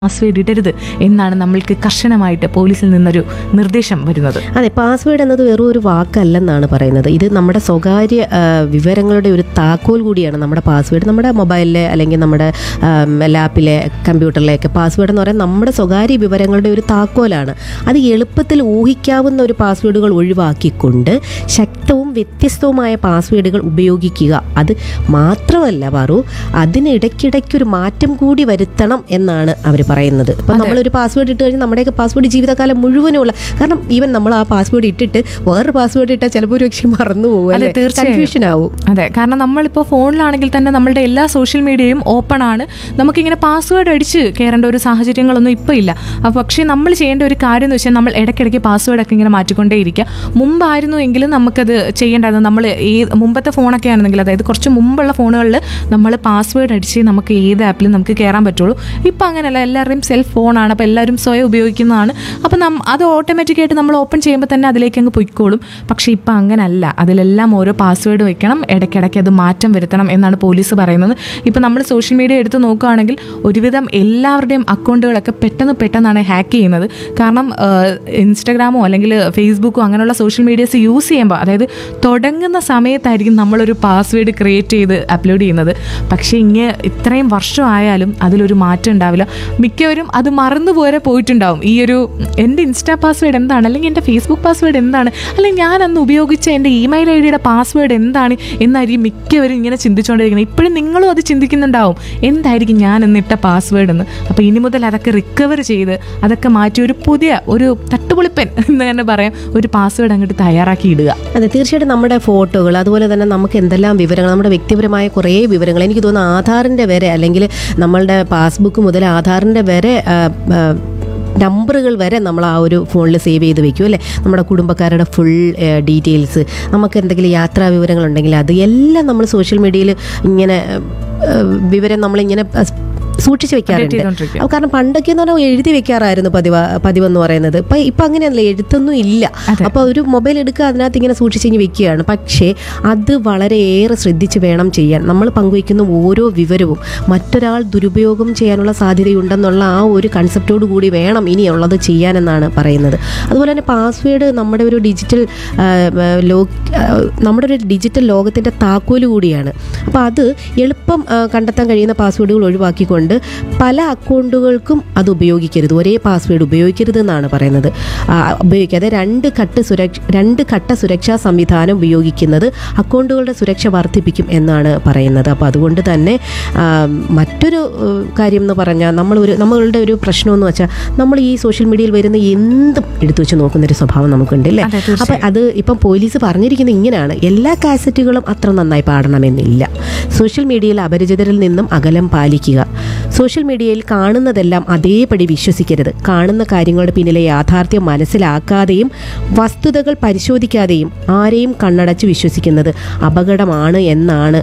Password ഇടരുത് എന്നാണ് നമ്മൾക്ക് കർശനമായിട്ട് പോലീസിൽ നിന്നൊരു നിർദ്ദേശം വരുന്നത് അതെ പാസ്വേഡ് എന്നത് വെറും ഒരു വാക്കല്ലെന്നാണ് പറയുന്നത് ഇത് നമ്മുടെ സ്വകാര്യ ആ, വിവരങ്ങളുടെ ഒരു താക്കോൽ കൂടിയാണ് നമ്മുടെ പാസ്വേഡ് നമ്മുടെ മൊബൈലിലെ അല്ലെങ്കിൽ നമ്മുടെ ആം, ലാപ്പിലെ കമ്പ്യൂട്ടറിലെയൊക്കെ പാസ്വേഡ് എന്ന് പറയുന്നത് നമ്മുടെ സ്വകാര്യ വിവരങ്ങളുടെ ഒരു താക്കോലാണ് അത് എളുപ്പത്തിൽ ഊഹിക്കാവുന്ന ഒരു പാസ്വേഡുകൾ ഒഴിവാക്കിക്കൊണ്ട് ശക്തവും വ്യത്യസ്തവുമായ പാസ്വേഡുകൾ ഉപയോഗിക്കുക അത് മാത്രമല്ല പാറു അതിന് ഇടയ്ക്കിടയ്ക്കൊരു മാറ്റം കൂടി വരുത്തണം എന്നാണ് അവർ പറയുന്നത് ഇപ്പം നമ്മളൊരു പാസ്വേഡ് ഇട്ട് കഴിഞ്ഞാൽ നമ്മുടെയൊക്കെ പാസ്വേഡ് ജീവിതകാലം മുഴുവനുമുള്ള കാരണം ഈവൻ നമ്മൾ ആ പാസ്വേഡ് ഇട്ടിട്ട് വേറൊരു പാസ്വേഡ് ഇട്ടാൽ ചിലപ്പോൾ ഒരു പക്ഷേ മറന്നു പോകും അതെ, അല്ലേ തീർച്ചയായും. കൺഫ്യൂഷൻ ആവും അതെ കാരണം നമ്മളിപ്പോൾ ഫോണിലാണെങ്കിൽ തന്നെ നമ്മളുടെ എല്ലാ സോഷ്യൽ മീഡിയയും ഓപ്പൺ ആണ് നമുക്കിങ്ങനെ പാസ്വേഡ് അടിച്ച് കയറേണ്ട ഒരു സാഹചര്യങ്ങളൊന്നും ഇപ്പോൾ ഇല്ല അപ്പോൾ പക്ഷേ നമ്മൾ ചെയ്യേണ്ട ഒരു കാര്യം എന്ന് വെച്ചാൽ നമ്മൾ ഇടയ്ക്കിടയ്ക്ക് പാസ്വേഡ് ഒക്കെ ഇങ്ങനെ മാറ്റിക്കൊണ്ടേയിരിക്കുക മുമ്പായിരുന്നു എങ്കിലും നമുക്കത് ചെയ്യേണ്ടത് നമ്മൾ ഈ മുമ്പത്തെ ഫോണൊക്കെ ആണെന്നെങ്കിൽ അതായത് കുറച്ച് മുമ്പുള്ള ഫോണുകളിൽ നമ്മൾ പാസ്വേഡ് അടിച്ച് നമുക്ക് ഏത് ആപ്പിലും നമുക്ക് കയറാൻ പറ്റുള്ളൂ ഇപ്പം അങ്ങനെയല്ല എല്ലാവരുടെയും സെൽഫ് ഫോണാണ് അപ്പോൾ എല്ലാവരും സ്വയം ഉപയോഗിക്കുന്നതാണ് അപ്പോൾ നം അത് ഓട്ടോമാറ്റിക്കായിട്ട് നമ്മൾ ഓപ്പൺ ചെയ്യുമ്പോൾ തന്നെ അതിലേക്ക് അങ്ങ് പൊയ്ക്കോളും പക്ഷേ ഇപ്പം അങ്ങനല്ല അതിലെല്ലാം ഓരോ പാസ്വേഡ് വെക്കണം ഇടയ്ക്കിടയ്ക്ക് അത് മാറ്റം വരുത്തണം എന്നാണ് പോലീസ് പറയുന്നത് ഇപ്പം നമ്മൾ സോഷ്യൽ മീഡിയ എടുത്ത് നോക്കുകയാണെങ്കിൽ ഒരുവിധം എല്ലാവരുടെയും അക്കൗണ്ടുകളൊക്കെ പെട്ടെന്ന് പെട്ടെന്നാണ് ഹാക്ക് ചെയ്യുന്നത് കാരണം ഇൻസ്റ്റഗ്രാമോ അല്ലെങ്കിൽ ഫേസ്ബുക്കോ അങ്ങനെയുള്ള സോഷ്യൽ മീഡിയസ് യൂസ് ചെയ്യുമ്പോൾ അതായത് തുടങ്ങുന്ന സമയത്തായിരിക്കും നമ്മളൊരു പാസ്വേഡ് ക്രിയേറ്റ് ചെയ്ത് അപ്ലോഡ് ചെയ്യുന്നത് പക്ഷേ ഇങ്ങനെ ഇത്രയും വർഷമായാലും അതിലൊരു മാറ്റം ഉണ്ടാവില്ല മിക്കവരും അത് മറന്നു പോരെ പോയിട്ടുണ്ടാവും ഈ ഒരു എൻ്റെ ഇൻസ്റ്റാ പാസ്വേഡ് എന്താണ് അല്ലെങ്കിൽ എൻ്റെ ഫേസ്ബുക്ക് പാസ്വേഡ് എന്താണ് അല്ലെങ്കിൽ ഞാൻ അന്ന് ഉപയോഗിച്ച എൻ്റെ ഇമെയിൽ ഐ ഡിയുടെ പാസ്വേഡ് എന്താണ് എന്നായിരിക്കും മിക്കവരും ഇങ്ങനെ ചിന്തിച്ചുകൊണ്ടിരിക്കുന്നത് ഇപ്പോഴും നിങ്ങളും അത് ചിന്തിക്കുന്നുണ്ടാവും എന്തായിരിക്കും ഞാൻ എന്നിട്ട പാസ്വേഡ് എന്ന് അപ്പോൾ ഇനി മുതൽ അതൊക്കെ റിക്കവർ ചെയ്ത് അതൊക്കെ മാറ്റി ഒരു പുതിയ ഒരു തട്ടുപൊളിപ്പൻ എന്ന് തന്നെ പറയാം ഒരു പാസ്വേഡ് അങ്ങോട്ട് തയ്യാറാക്കി ഇടുക അതെ തീർച്ചയായിട്ടും നമ്മുടെ ഫോട്ടോകൾ അതുപോലെ തന്നെ നമുക്ക് എന്തെല്ലാം വിവരങ്ങൾ നമ്മുടെ വ്യക്തിപരമായ കുറേ വിവരങ്ങൾ എനിക്ക് തോന്നുന്നു ആധാറിൻ്റെ വരെ അല്ലെങ്കിൽ നമ്മളുടെ പാസ്ബുക്ക് മുതൽ ആധാറിൻ്റെ വരെ ആ, ആ, നമ്പറുകൾ വരെ നമ്മൾ ആ ഒരു ഫോണിൽ സേവ് ചെയ്ത് വെക്കും അല്ലേ നമ്മുടെ കുടുംബക്കാരുടെ ഫുൾ ഡീറ്റെയിൽസ് നമുക്ക് എന്തെങ്കിലും യാത്രാ വിവരങ്ങളുണ്ടെങ്കിൽ അത് എല്ലാം നമ്മൾ സോഷ്യൽ മീഡിയയിൽ ഇങ്ങനെ ആ, വിവരം നമ്മളിങ്ങനെ ആ, സൂക്ഷിച്ച് വെക്കാറുണ്ട് ചെയ്തുകൊണ്ടിരിക്കുക. അപ്പൊ കാരണം പണ്ടൊക്കെ എന്ന് പറഞ്ഞാൽ എഴുതി വെക്കാറായിരുന്നു പതിവ് പതിവെന്ന് പറയുന്നത് ഇപ്പൊ ഇപ്പൊ അങ്ങനെയല്ല എഴുത്തൊന്നും ഇല്ല അതെ. അപ്പൊ ഒരു മൊബൈൽ എടുക്കുക അതിനകത്ത് ഇങ്ങനെ സൂക്ഷിച്ച് വെക്കുകയാണ് പക്ഷേ അത് വളരെയേറെ ശ്രദ്ധിച്ച് വേണം ചെയ്യാൻ നമ്മൾ പങ്കുവയ്ക്കുന്ന ഓരോ വിവരവും മറ്റൊരാൾ ദുരുപയോഗം ചെയ്യാനുള്ള സാധ്യതയുണ്ടെന്നുള്ള ആ ഒരു കൺസെപ്റ്റോട് കൂടി വേണം ഇനിയുള്ളത് ചെയ്യാനെന്നാണ് പറയുന്നത് അതുപോലെ തന്നെ പാസ്വേഡ് നമ്മുടെ ഒരു ഡിജിറ്റൽ ആ, ആ, ലോ ആ, നമ്മുടെ ഒരു ഡിജിറ്റൽ ലോകത്തിൻ്റെ താക്കോല് കൂടിയാണ് അപ്പോൾ അത് എളുപ്പം ആ, കണ്ടെത്താൻ കഴിയുന്ന പാസ്വേഡുകൾ ഒഴിവാക്കിക്കൊണ്ട് പല അക്കൗണ്ടുകൾക്കും അത് ഉപയോഗിക്കരുത് ഒരേ പാസ്വേഡ് ഉപയോഗിക്കരുത് എന്നാണ് പറയുന്നത് ആ, ഉപയോഗിക്കാതെ രണ്ട് ഘട്ട സുരക്ഷ രണ്ട് ഘട്ട സുരക്ഷാ സംവിധാനം ഉപയോഗിക്കുന്നത് അക്കൗണ്ടുകളുടെ സുരക്ഷ വർദ്ധിപ്പിക്കും എന്നാണ് പറയുന്നത് അപ്പോൾ അതുകൊണ്ട് തന്നെ ആ, മറ്റൊരു ഏഹ്, കാര്യം എന്ന് പറഞ്ഞാൽ നമ്മൾ ഒരു നമ്മളുടെ ഒരു പ്രശ്നം എന്ന് വെച്ചാൽ നമ്മൾ ഈ സോഷ്യൽ മീഡിയയിൽ വരുന്ന എന്തും എടുത്തു വെച്ച് നോക്കുന്നൊരു സ്വഭാവം നമുക്കുണ്ട് അല്ലേ അതെ, തീർച്ചയായും. അപ്പം അത് ഇപ്പം പോലീസ് പറഞ്ഞിരിക്കുന്നത് ഇങ്ങനെയാണ് എല്ലാ കാസറ്റുകളും അത്ര നന്നായി പാടണമെന്നില്ല സോഷ്യൽ മീഡിയയിൽ അപരിചിതരിൽ നിന്നും അകലം പാലിക്കുക സോഷ്യൽ മീഡിയയിൽ കാണുന്നതെല്ലാം അതേപടി വിശ്വസിക്കരുത് കാണുന്ന കാര്യങ്ങളുടെ പിന്നിലെ യാഥാർത്ഥ്യം മനസ്സിലാക്കാതെയും വസ്തുതകൾ പരിശോധിക്കാതെയും ആരെയും കണ്ണടച്ച് വിശ്വസിക്കുന്നത് അപകടമാണ് എന്നാണ്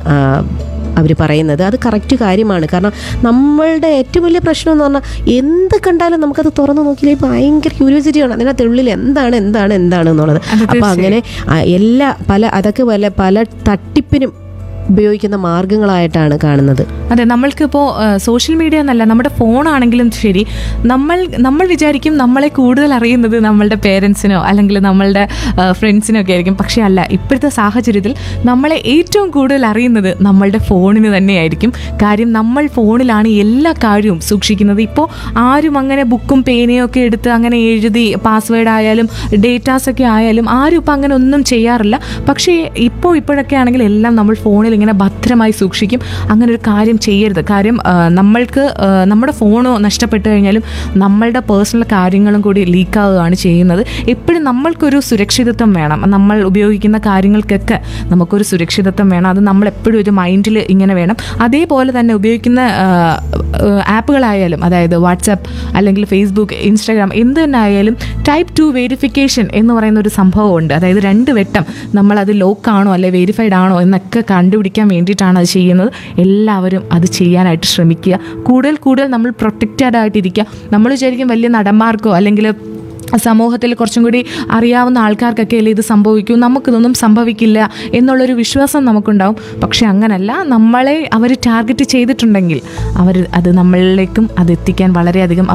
അവർ പറയുന്നത് അത് കറക്റ്റ് കാര്യമാണ് കാരണം നമ്മളുടെ ഏറ്റവും വലിയ പ്രശ്നം എന്ന് പറഞ്ഞാൽ എന്ത് കണ്ടാലും നമുക്കത് തുറന്നു നോക്കിയില്ലേ ഭയങ്കര ക്യൂരിയോസിറ്റിയാണ് അതിനകത്ത് ഉള്ളിൽ എന്താണ് എന്താണ് എന്താണ് എന്നുള്ളത് അത് അപ്പോൾ അങ്ങനെ ആ, എല്ലാ പല അതൊക്കെ പല പല തട്ടിപ്പിനും ഉപയോഗിക്കുന്ന മാർഗങ്ങളായിട്ടാണ് കാണുന്നത് അതെ നമ്മൾക്കിപ്പോൾ സോഷ്യൽ മീഡിയ എന്നല്ല നമ്മുടെ ഫോണാണെങ്കിലും ശരി നമ്മൾ നമ്മൾ വിചാരിക്കും നമ്മളെ കൂടുതൽ അറിയുന്നത് നമ്മളുടെ പേരൻസിനോ അല്ലെങ്കിൽ നമ്മളുടെ ഫ്രണ്ട്സിനോ ഒക്കെ ആയിരിക്കും പക്ഷേ അല്ല ഇപ്പോഴത്തെ സാഹചര്യത്തിൽ നമ്മളെ ഏറ്റവും കൂടുതൽ അറിയുന്നത് നമ്മളുടെ ഫോണിന് തന്നെയായിരിക്കും കാര്യം നമ്മൾ ഫോണിലാണ് എല്ലാ കാര്യവും സൂക്ഷിക്കുന്നത് ഇപ്പോൾ ആരും അങ്ങനെ ബുക്കും പേനയും ഒക്കെ എടുത്ത് അങ്ങനെ എഴുതി പാസ്വേഡ് ആയാലും ഡേറ്റാസ് ഒക്കെ ആയാലും ആരും ഇപ്പം അങ്ങനെ ഒന്നും ചെയ്യാറില്ല പക്ഷേ ഇപ്പോൾ ഇപ്പോഴൊക്കെ ആണെങ്കിൽ എല്ലാം നമ്മൾ ഫോണിൽ ഇങ്ങനെ ഭദ്രമായി സൂക്ഷിക്കും അങ്ങനെ ഒരു കാര്യം ചെയ്യരുത് കാര്യം ആ, നമ്മൾക്ക് ആ, നമ്മുടെ ഫോണോ നഷ്ടപ്പെട്ടു കഴിഞ്ഞാലും നമ്മളുടെ പേഴ്സണൽ കാര്യങ്ങളും കൂടി ലീക്കാവുകയാണ് ചെയ്യുന്നത് എപ്പോഴും നമ്മൾക്കൊരു സുരക്ഷിതത്വം വേണം നമ്മൾ ഉപയോഗിക്കുന്ന കാര്യങ്ങൾക്കൊക്കെ നമുക്കൊരു സുരക്ഷിതത്വം വേണം അത് നമ്മൾ എപ്പോഴും ഒരു മൈൻഡിൽ ഇങ്ങനെ വേണം അതേപോലെ തന്നെ ഉപയോഗിക്കുന്ന ആ, ആ, ആപ്പുകളായാലും അതായത് വാട്സപ്പ് അല്ലെങ്കിൽ ഫേസ്ബുക്ക് ഇൻസ്റ്റാഗ്രാം എന്ത് തന്നെ ആയാലും ടൈപ്പ് ടു വെരിഫിക്കേഷൻ എന്ന് പറയുന്ന ഒരു സംഭവമുണ്ട് അതായത് രണ്ട് വെട്ടം നമ്മളത് ലോക്കാണോ അല്ലെ വെരിഫൈഡ് ആണോ എന്നൊക്കെ കണ്ടുപിടിക്കാൻ വേണ്ടിയിട്ടാണ് അത് ചെയ്യുന്നത് എല്ലാവരും അത് ചെയ്യാനായിട്ട് ശ്രമിക്കുക കൂടുതൽ കൂടുതൽ നമ്മൾ പ്രൊട്ടക്റ്റഡ് ആയിട്ടിരിക്കുക നമ്മൾ വിചാരിക്കും വലിയ നടന്മാർക്കോ അല്ലെങ്കിൽ സമൂഹത്തിൽ കുറച്ചും കൂടി അറിയാവുന്ന ആൾക്കാർക്കൊക്കെ അല്ലേ ഇത് സംഭവിക്കൂ നമുക്കിതൊന്നും സംഭവിക്കില്ല എന്നുള്ളൊരു വിശ്വാസം നമുക്കുണ്ടാവും പക്ഷെ അങ്ങനല്ല നമ്മളെ അവർ ടാർഗറ്റ് ചെയ്തിട്ടുണ്ടെങ്കിൽ അവർ അത് നമ്മളിലേക്കും അത് എത്തിക്കാൻ വളരെയധികം